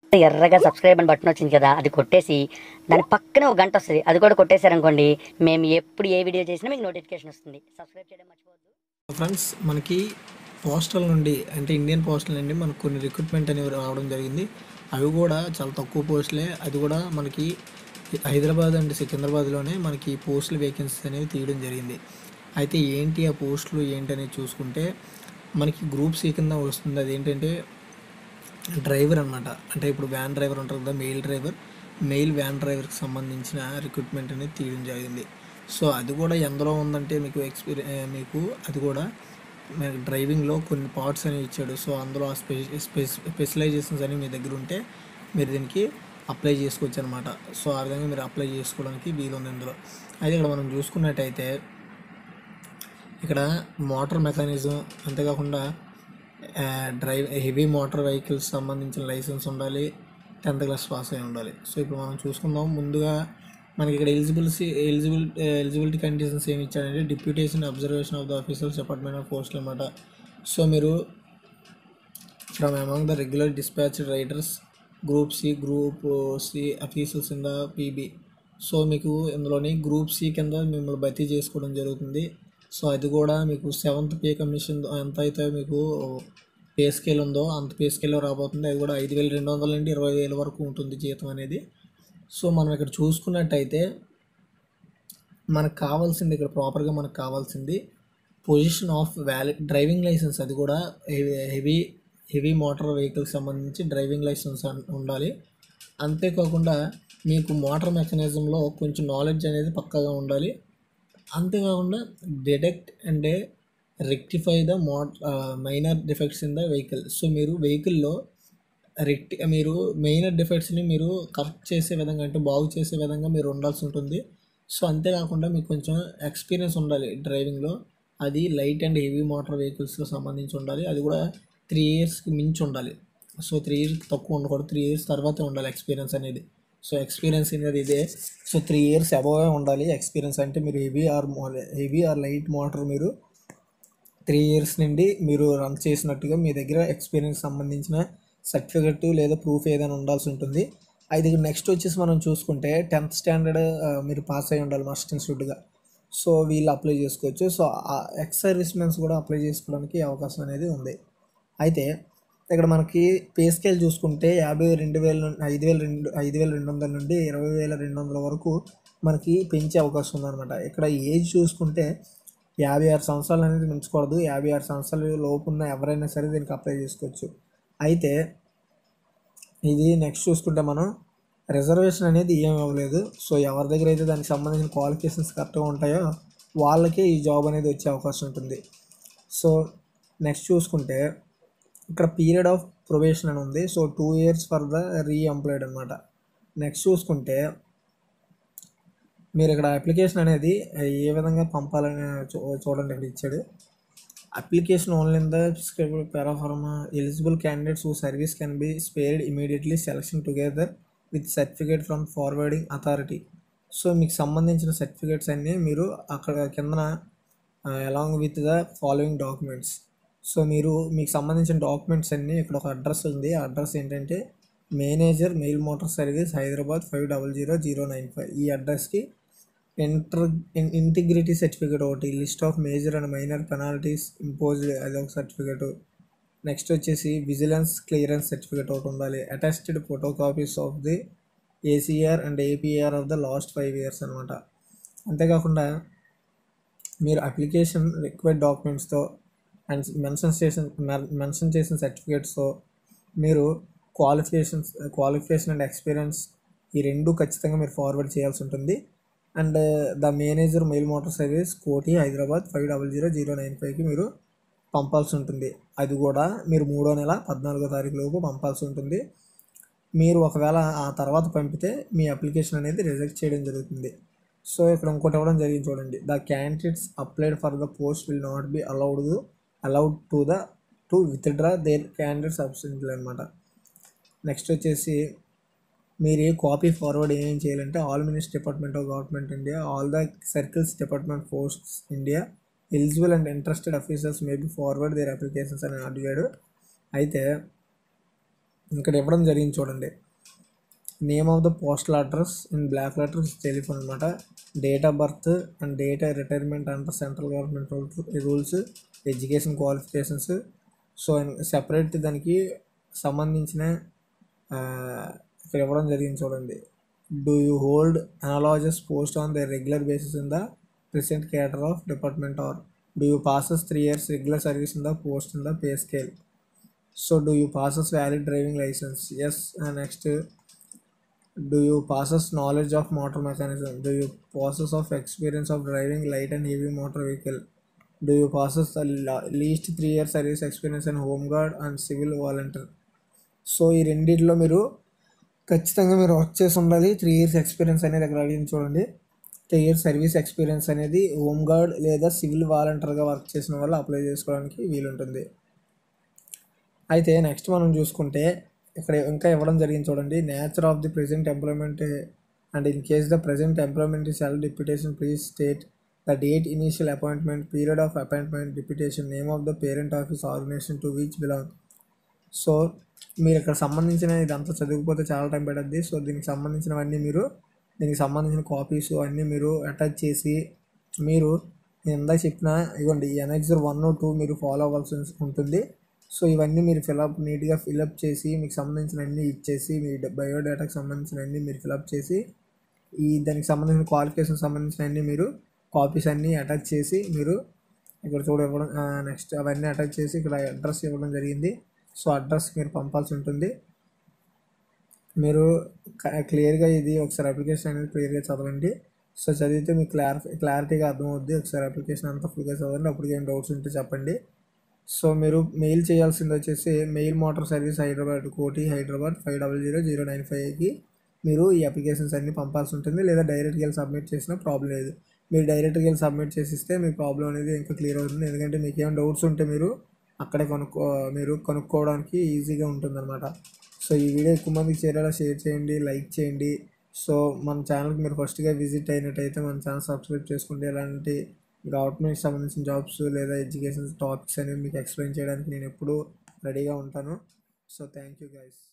ఎర్రగా సబ్స్క్రైబ్ అని బటన్ వచ్చింది కదా అది కొట్టేసి దాని పక్కనే ఒక గంట వస్తుంది అది కూడా కొట్టేశారనుకోండి మేము ఎప్పుడు ఏ వీడియో చేసినా మీకు నోటిఫికేషన్ వస్తుంది సబ్స్క్రైబ్ చేయడం మర్చిపోవద్దు ఫ్రెండ్స్ మనకి పోస్టల్ నుండి అంటే ఇండియన్ పోస్టల్ నుండి మనకు కొన్ని రిక్రూట్మెంట్ అనేవి రావడం జరిగింది అవి కూడా చాలా తక్కువ పోస్టులే అది కూడా మనకి హైదరాబాద్ అండ్ సికింద్రాబాద్లోనే మనకి పోస్టుల వేకెన్సీస్ అనేవి తీయడం జరిగింది అయితే ఏంటి ఆ పోస్టులు ఏంటి అనేది చూసుకుంటే మనకి గ్రూప్ సి కింద వస్తుంది అదేంటంటే డ్రైవర్ అనమాట అంటే ఇప్పుడు వ్యాన్ డ్రైవర్ ఉంటారు కదా మెయిల్ డ్రైవర్ మెయిల్ వ్యాన్ డ్రైవర్కి సంబంధించిన రిక్రూట్మెంట్ అనేది తీయడం జరిగింది సో అది కూడా ఎందులో ఉందంటే మీకు ఎక్స్పీరి మీకు అది కూడా మీకు డ్రైవింగ్లో కొన్ని పార్ట్స్ అనేవి ఇచ్చాడు సో అందులో ఆ స్పె స్పెషలైజేషన్స్ అనేవి మీ దగ్గర ఉంటే మీరు దీనికి అప్లై చేసుకోవచ్చు అనమాట సో ఆ విధంగా మీరు అప్లై చేసుకోవడానికి వీలుంది ఇందులో అయితే ఇక్కడ మనం చూసుకున్నట్టయితే ఇక్కడ మోటార్ మెకానిజం అంతేకాకుండా ఆ, డ్రైవ్ హెవీ మోటార్ వెహికల్స్ సంబంధించిన లైసెన్స్ ఉండాలి టెన్త్ క్లాస్ పాస్ అయి ఉండాలి సో ఇప్పుడు మనం చూసుకుందాం ముందుగా మనకి ఇక్కడ ఎలిజిబిలిటీ ఎలిజిబిల్ ఎలిజిబిలిటీ కండిషన్స్ ఏమి ఇచ్చాడంటే deputation observation of the officers department of post అనమాట సో మీరు from among the regular dispatch riders group C group C officers in the PB so మీకు ఇందులోని గ్రూప్ సి కింద మిమ్మల్ని భర్తీ చేసుకోవడం జరుగుతుంది సో అది కూడా మీకు సెవెంత్ పే కమిషన్ ఎంత అయితే మీకు పే స్కేల్ ఉందో అంత పే స్కేల్లో రాబోతుంది అది కూడా ఐదు వేల రెండు వందల నుండి ఇరవై వేల వరకు ఉంటుంది జీతం అనేది సో మనం ఇక్కడ చూసుకున్నట్టయితే మనకు కావాల్సింది ఇక్కడ ప్రాపర్గా మనకు కావాల్సింది position of valid driving licence అది కూడా హెవీ హెవీ మోటార్ వెహికల్కి సంబంధించి డ్రైవింగ్ లైసెన్స్ అన్- ఉండాలి అంతేకాకుండా మీకు మోటార్ మెకానిజంలో కొంచెం నాలెడ్జ్ అనేది పక్కాగా ఉండాలి అంతేకాకుండా డిటెక్ట్ అంటే rectify the most minor defects in the vehicle so మీరు వెహికల్లో రెక్టి మీరు మెయినర్ డిఫెక్ట్స్ని మీరు కరెక్ట్ చేసే విధంగా అంటే బాగు చేసే విధంగా మీరు ఉండాల్సి ఉంటుంది సో అంతేకాకుండా మీకు కొంచెం ఎక్స్పీరియన్స్ ఉండాలి డ్రైవింగ్లో అది లైట్ అండ్ హెవీ మోటార్ వెహికల్స్కి సంబంధించి ఉండాలి అది కూడా త్రీ ఇయర్స్కి మించి ఉండాలి సో త్రీ ఇయర్స్ తక్కువ ఉండకూడదు త్రీ ఇయర్స్ తర్వాతే ఉండాలి ఎక్స్పీరియన్స్ అనేది సో ఎక్స్పీరియన్స్ అనేది ఇదే సో త్రీ ఇయర్స్ అబోవే ఉండాలి ఎక్స్పీరియన్స్ అంటే మీరు heavy or heavy or light motor మీరు త్రీ ఇయర్స్ నుండి మీరు రన్ చేసినట్టుగా మీ దగ్గర ఎక్స్పీరియన్స్ సంబంధించిన సర్టిఫికెట్ లేదా ప్రూఫ్ ఏదైనా ఉండాల్సి ఉంటుంది అయితే నెక్స్ట్ వచ్చేసి మనం చూసుకుంటే టెన్త్ స్టాండర్డ్ మీరు పాస్ అయి ఉండాలి మస్ట్ ఇన్స్టిట్యూట్గా సో వీళ్ళు అప్లై చేసుకోవచ్చు సో ఎక్స్ సర్వీస్ మెన్స్ కూడా అప్లై చేసుకోవడానికి అవకాశం అనేది ఉంది అయితే ఇక్కడ మనకి పే స్కేల్ చూసుకుంటే యాభై రెండు వేల నుండి ఐదు వేల రెండు ఐదు వేల రెండు వందల నుండి ఇరవై వేల రెండు వందల వరకు మనకి పెంచే అవకాశం ఉందన్నమాట ఇక్కడ ఏజ్ చూసుకుంటే యాభై ఆరు సంవత్సరాలు అనేది మించకూడదు యాభై ఆరు సంవత్సరాల లోపు ఉన్న ఎవరైనా సరే దీనికి అప్లై చేసుకోవచ్చు అయితే ఇది నెక్స్ట్ చూసుకుంటే మనం రిజర్వేషన్ అనేది ఏం ఇవ్వలేదు సో ఎవరి దగ్గర అయితే దానికి సంబంధించిన క్వాలిఫికేషన్స్ కరెక్ట్గా ఉంటాయో వాళ్ళకే ఈ జాబ్ అనేది వచ్చే అవకాశం ఉంటుంది సో నెక్స్ట్ చూసుకుంటే ఇక్కడ పీరియడ్ ఆఫ్ ప్రొబేషన్ అని ఉంది so two years for the reemployed అనమాట నెక్స్ట్ చూసుకుంటే మీరు ఇక్కడ అప్లికేషన్ అనేది ఏ విధంగా పంపాలని చూ- చూడండి ఇక్కడ ఇచ్చాడు application only in the proforma eligible candidates who service can be spared immediately selection together with certificate from forwarding authority so మీకు సంబంధించిన సర్టిఫికేట్స్ అన్నీ మీరు అక్కడ కిందన along with the following documents so మీరు మీకు సంబంధించిన డాక్యుమెంట్స్ అన్నీ ఇక్కడ ఒక అడ్రస్ ఉంది ఆ అడ్రస్ ఏంటంటే manager mail motor service Hyderabad five double zero zero nine five ఈ అడ్రస్కి ఇంటర్ ఇంటిగ్రిటీ సర్టిఫికేట్ ఒకటి list of major and minor penalties imposed అది ఒక సర్టిఫికేట్ నెక్స్ట్ వచ్చేసి విజిలెన్స్ క్లియరెన్స్ సర్టిఫికేట్ ఒకటి ఉండాలి attested photo copies of the ACR and APR of the last five years అనమాట అంతేకాకుండా మీరు అప్లికేషన్ రిక్వైర్డ్ డాక్యుమెంట్స్తో అండ్ మెన్షన్ చేసిన మెన్షన్ చేసిన సర్టిఫికేట్స్తో మీరు క్వాలిఫికేషన్స్ క్వాలిఫికేషన్ అండ్ ఎక్స్పీరియన్స్ ఈ రెండు ఖచ్చితంగా మీరు ఫార్వర్డ్ చేయాల్సి ఉంటుంది and the manager mail motor service Koti Hyderabad five double zero zero nine ఫైవ్కి మీరు పంపాల్సి ఉంటుంది అది కూడా మీరు మూడో నెల పద్నాలుగో తారీఖు లోపు పంపాల్సి ఉంటుంది మీరు ఒకవేళ ఆ తర్వాత పంపితే మీ అప్లికేషన్ అనేది రిజెక్ట్ చేయడం జరుగుతుంది సో ఇక్కడ ఇంకోటి ఇవ్వడం జరిగింది చూడండి the candidates applied for the post will not be allowed allowed to the to withdraw their candidate subsidy అనమాట నెక్స్ట్ వచ్చేసి మీరు ఏ కాపీ ఫార్వర్డ్ ఏం చేయాలంటే all minister department of government India all the circles department posts India eligible and interested officers may be forward their applications అని అడిగాడు అయితే ఇక్కడ ఇవ్వడం జరిగింది చూడండి name of the postal address in block letters telephone అనమాట date of birth and date of retirement under central government rules education qualifications so separate దానికి సంబంధించిన ఆ, ఇక్కడ ఇవ్వడం జరిగింది చూడండి do you hold analogous post on the regular basis in the present cadre of department or do you possess three years regular service in the post in the pay scale so do you possess valid driving licence yes next do you possess knowledge of motor mechanism do you possess of experience of driving light and heavy motor vehicle do you possess the la- least three year service experience in home guard and civil volunteer so ఈ రెండిట్లో మీరు ఖచ్చితంగా మీరు work చేసి ఉండాలి three years experience అనేది అక్కడ అడిగింది చూడండి త్రీ ఇయర్స్ సర్వీస్ ఎక్స్పీరియన్స్ అనేది హోమ్ గార్డ్ లేదా సివిల్ వాలంటీర్గా వర్క్ చేసిన వాళ్ళు అప్లై చేసుకోవడానికి వీలుంటుంది అయితే నెక్స్ట్ మనం చూసుకుంటే ఇక్కడ ఇంకా ఇవ్వడం జరిగింది చూడండి nature of the present employment and in case the present employment cell deputation please state the date initial appointment period of appointment deputation name of the parent office organisation to which belong so మీరు ఇక్కడ సంబంధించిన ఇదంతా చదివిపోతే చాలా time పడుద్ది so దీనికి సంబంధించినవన్నీ మీరు దీనికి సంబంధించిన కాపీస్ అన్నీ మీరు అటాచ్ చేసి మీరు నేను ఇందాక చెప్పిన ఇవ్వండి ఎన్ఎక్సర్ వన్ టూ మీరు ఫాలో అవ్వాల్సి ఉంటుంది సో ఇవన్నీ మీరు ఫిలప్ నీట్గా ఫిలప్ చేసి మీకు సంబంధించిన అన్నీ ఇచ్చేసి మీ బయోడేటాకి సంబంధించిన అన్నీ మీరు ఫిలప్ చేసి ఈ దానికి సంబంధించిన క్వాలిఫికేషన్ సంబంధించిన అన్నీ మీరు కాపీస్ అన్నీ అటాచ్ చేసి మీరు ఇక్కడ చూడ ఇవ్వడం నెక్స్ట్ అవన్నీ అటాచ్ చేసి ఇక్కడ అడ్రస్ ఇవ్వడం జరిగింది సో అడ్రస్ మీరు పంపాల్సి ఉంటుంది మీరు క్లియర్గా ఇది ఒకసారి అప్లికేషన్ అనేది క్లియర్గా చదవండి సో చదివితే మీకు క్లారిఫై క్లారిటీగా అర్థమవుద్ది ఒకసారి అప్లికేషన్ అంతా ఫుల్గా చదవండి అప్పుడు ఏం డౌట్స్ ఉంటే చెప్పండి సో మీరు మెయిల్ చేయాల్సింది వచ్చేసి mail motor service Hyderabad Koti Hyderabad five double zero zero nine ఫైవ్కి మీరు ఈ అప్లికేషన్స్ అన్ని పంపాల్సి ఉంటుంది లేదా డైరెక్ట్గా వెళ్ళి సబ్మిట్ చేసినా ప్రాబ్లం లేదు మీరు డైరెక్ట్గా వెళ్ళి సబ్మిట్ చేసిస్తే మీ ప్రాబ్లం అనేది ఇంకా క్లియర్ అవుతుంది ఎందుకంటే మీకు ఏమైనా డౌట్స్ ఉంటే మీరు అక్కడే కొనుక్కో మీరు కొనుక్కోవడానికి ఈజీగా ఉంటుందన్నమాట సో ఈ వీడియో ఎక్కువ మందికి చేరేలా షేర్ చేయండి లైక్ చేయండి సో మన ఛానల్కి మీరు ఫస్ట్గా విజిట్ అయినట్టయితే మన ఛానల్ సబ్స్క్రైబ్ చేసుకుంటే ఇలాంటి గవర్నమెంట్కి సంబంధించిన జాబ్స్ లేదా ఎడ్యుకేషన్ టాపిక్స్ అనేవి మీకు ఎక్స్ప్లెయిన్ చేయడానికి నేను ఎప్పుడూ రెడీగా ఉంటాను సో థ్యాంక్ యూ గైస్